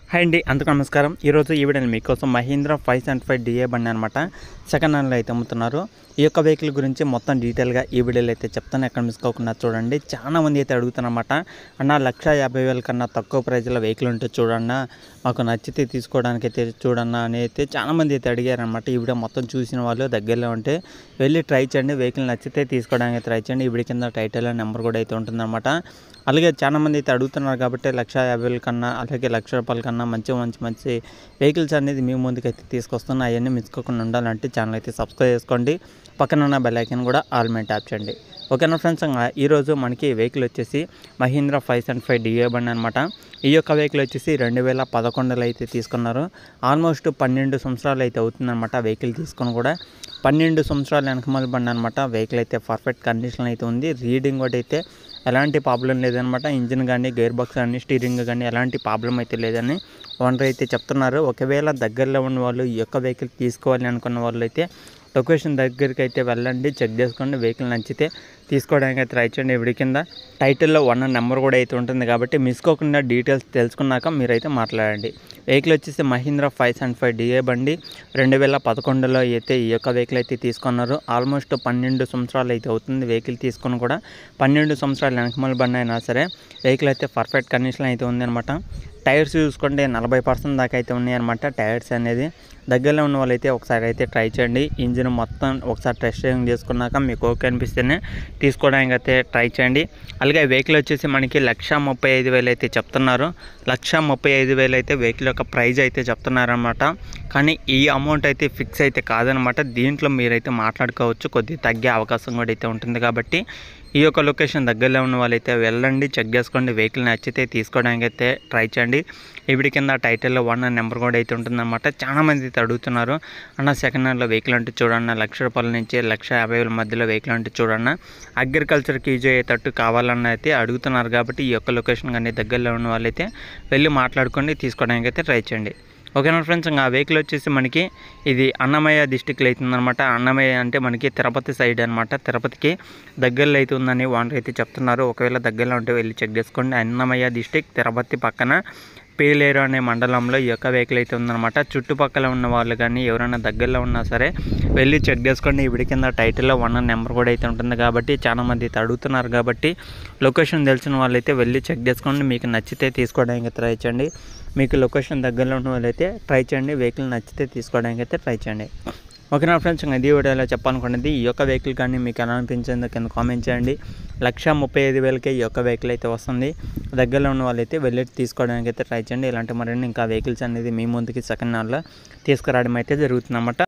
hi అండి అందుకు నమస్కారం ఈరోజు ఈ వీడియోని మీకోసం Mahindra five seventy five DI బండి అనమాట సెకండ్ హ్యాండ్లో అయితే అమ్ముతున్నారు ఈ యొక్క వెహికల్ గురించి మొత్తం డీటెయిల్గా ఈ వీడియోలో అయితే చెప్తాను ఎక్కడ మిస్ కాకుండా చూడండి చాలా మంది అయితే అడుగుతారన్నమాట అన్న లక్ష యాభై వేల కన్నా తక్కువ ప్రైజ్లో వెహికల్ ఉంటే చూడన్నా మాకు నచ్చితే తీసుకోవడానికి అయితే చూడన్నా అని అయితే చాలా మంది అయితే అడిగారనమాట ఈ వీడియో మొత్తం చూసిన వాళ్ళు దగ్గరలో ఉంటే వెళ్ళి ట్రై చేయండి వెహికల్ నచ్చితే తీసుకోవడానికి ట్రై చేయండి ఈ వీడియో కింద టైటిల్ నెంబర్ కూడా అయితే ఉంటుందన్నమాట అలాగే చాలా మంది అయితే అడుగుతున్నారు కాబట్టి లక్ష యాభై వేల కన్నా అలాగే లక్ష రూపాయల కన్నా మంచి మంచి మంచి వెహికల్స్ అనేది మీ ముందుకు అయితే తీసుకొస్తున్నా అవన్నీ మిస్కోకుండా ఉండాలంటే ఛానల్ అయితే సబ్స్క్రైబ్ చేసుకోండి పక్కన ఉన్న బెల్ ఐకన్ కూడా ఆల్ మీద ట్యాప్ చేయండి ఓకేనా ఫ్రెండ్స్ ఇంకా ఈరోజు మనకి వెహికల్ వచ్చేసి Mahindra five seventy five DI బండి అనమాట ఈ యొక్క వెహికల్ వచ్చేసి రెండు వేల పదకొండులో అయితే తీసుకున్నారు ఆల్మోస్ట్ పన్నెండు సంవత్సరాలు అయితే అవుతుందన్నమాట వెహికల్ తీసుకొని కూడా పన్నెండు సంవత్సరాల వెనకమాల బండి అనమాట వెహికల్ అయితే పర్ఫెక్ట్ కండిషన్ అయితే ఉంది రీడింగ్ కూడా అయితే ఎలాంటి ప్రాబ్లం లేదనమాట ఇంజిన్ కానీ గేర్ బాక్స్ కానీ స్టీరింగ్ కానీ ఎలాంటి ప్రాబ్లం అయితే లేదని ఓనర్ అయితే చెప్తున్నారు ఒకవేళ దగ్గరలో ఉన్న వాళ్ళు ఈ యొక్క వెహికల్ తీసుకోవాలి అనుకున్న వాళ్ళు అయితే లొకేషన్ దగ్గరికి అయితే వెళ్ళండి చెక్ చేసుకోండి వెహికల్ నచ్చితే తీసుకోవడానికి అయితే ట్రై చేయండి ఇవి కింద టైటిల్లో వన్ నెంబర్ కూడా అయితే ఉంటుంది కాబట్టి మిస్కోకుండా డీటెయిల్స్ తెలుసుకున్నాక మీరైతే మాట్లాడండి వెహికల్ వచ్చేసి Mahindra five seventy five DI బండి రెండు వేల పదకొండులో అయితే ఈ యొక్క వెహికల్ అయితే తీసుకున్నారు ఆల్మోస్ట్ పన్నెండు సంవత్సరాలు అయితే అవుతుంది వెహికల్ తీసుకుని కూడా పన్నెండు సంవత్సరాలు వెనకమల బండి అయినా సరే వెహికల్ అయితే పర్ఫెక్ట్ కండిషన్ అయితే ఉందన్నమాట టైర్స్ చూసుకుంటే నలభై పర్సెంట్ దాకా అయితే ఉన్నాయన్నమాట టైర్స్ అనేది దగ్గరలో ఉన్న వాళ్ళైతే ఒకసారి అయితే ట్రై చేయండి ఇంజిన్ మొత్తం ఒకసారి టెస్ట్ డ్రైవింగ్ చేసుకున్నాక మీకు ఓకే అనిపిస్తేనే తీసుకోవడానికి అయితే ట్రై చేయండి అలాగే వెహికల్ వచ్చేసి మనకి లక్ష ముప్పై ఐదు వేలు అయితే చెప్తున్నారు లక్ష ముప్పై ఐదు వేలు అయితే వెహికల్ యొక్క ప్రైజ్ అయితే చెప్తున్నారనమాట కానీ ఈ అమౌంట్ అయితే ఫిక్స్ అయితే కాదనమాట దీంట్లో మీరైతే మాట్లాడుకోవచ్చు కొద్దిగా తగ్గే అవకాశం కూడా అయితే ఉంటుంది కాబట్టి ఈ యొక్క లొకేషన్ దగ్గరలో ఉన్న వాళ్ళైతే వెళ్ళండి చెక్ చేసుకోండి వెహికల్ నచ్చితే తీసుకోవడానికి అయితే ట్రై చేయండి ఇవిడి కింద టైటిల్లో వన్ నెంబర్ కూడా అయితే ఉంటుందన్నమాట చాలా మంది అయితే అడుగుతున్నారు అన్న సెకండ్ హ్యాండ్లో వెహికల్ అంటే చూడన్న లక్ష రూపాయల నుంచి లక్ష యాభై వేల మధ్యలో వెహికల్ అంటే చూడన్న అగ్రికల్చర్కి యూజ్ అయ్యేటట్టు కావాలన్న అయితే అడుగుతున్నారు కాబట్టి ఈ యొక్క లొకేషన్ కానీ దగ్గరలో ఉన్న వాళ్ళైతే వెళ్ళి మాట్లాడుకోండి తీసుకోవడానికి అయితే ట్రై చేయండి ఓకేనా ఫ్రెండ్స్ ఇంకా ఆ వెహికల్ వచ్చేసి మనకి ఇది అన్నమయ్య డిస్టిక్లో అవుతుందన్నమాట అన్నమయ్య అంటే మనకి తిరుపతి సైడ్ అనమాట తిరుపతికి దగ్గరలో అవుతుందని ఓనర్ అయితే చెప్తున్నారు ఒకవేళ దగ్గరలో ఉంటే వెళ్ళి చెక్ చేసుకోండి అన్నమయ్య డిస్టిక్ తిరుపతి పక్కన పేలేరు అనే మండలంలో ఈ యొక్క వెహికల్ అయితే ఉందన్నమాట చుట్టుపక్కల ఉన్న వాళ్ళు కానీ ఎవరైనా దగ్గరలో ఉన్నా సరే వెళ్ళి చెక్ చేసుకోండి ఇవిడి కింద టైటిల్లో వన్ నెంబర్ కూడా అయితే ఉంటుంది కాబట్టి చాలా మంది అయితే అడుగుతున్నారు కాబట్టి లొకేషన్ తెలిసిన వాళ్ళైతే వెళ్ళి చెక్ చేసుకోండి మీకు నచ్చితే తీసుకోవడానికి ట్రై చేయండి మీకు లొకేషన్ దగ్గరలో ఉన్న వాళ్ళైతే ట్రై చేయండి వెహికల్ నచ్చితే తీసుకోవడానికి అయితే ట్రై చేయండి ఓకేనా ఫ్రెండ్స్ ఇంకా ఇది వీడియోలో చెప్పాలనుకున్నది ఈ యొక్క వెహికల్ కానీ మీకు ఎలా అనిపించిందో కింద కామెంట్ చేయండి లక్ష ముప్పై ఐదు వేలకే ఈ యొక్క వెహికల్ అయితే వస్తుంది దగ్గరలో ఉన్న వాళ్ళైతే వెళ్ళి తీసుకోవడానికి అయితే ట్రై చేయండి ఇలాంటి మరిన్ని ఇంకా వెహికల్స్ అనేది మీ ముందుకి సెకండ్ హ్యాండ్లో తీసుకురావడం అయితే జరుగుతుందన్నమాట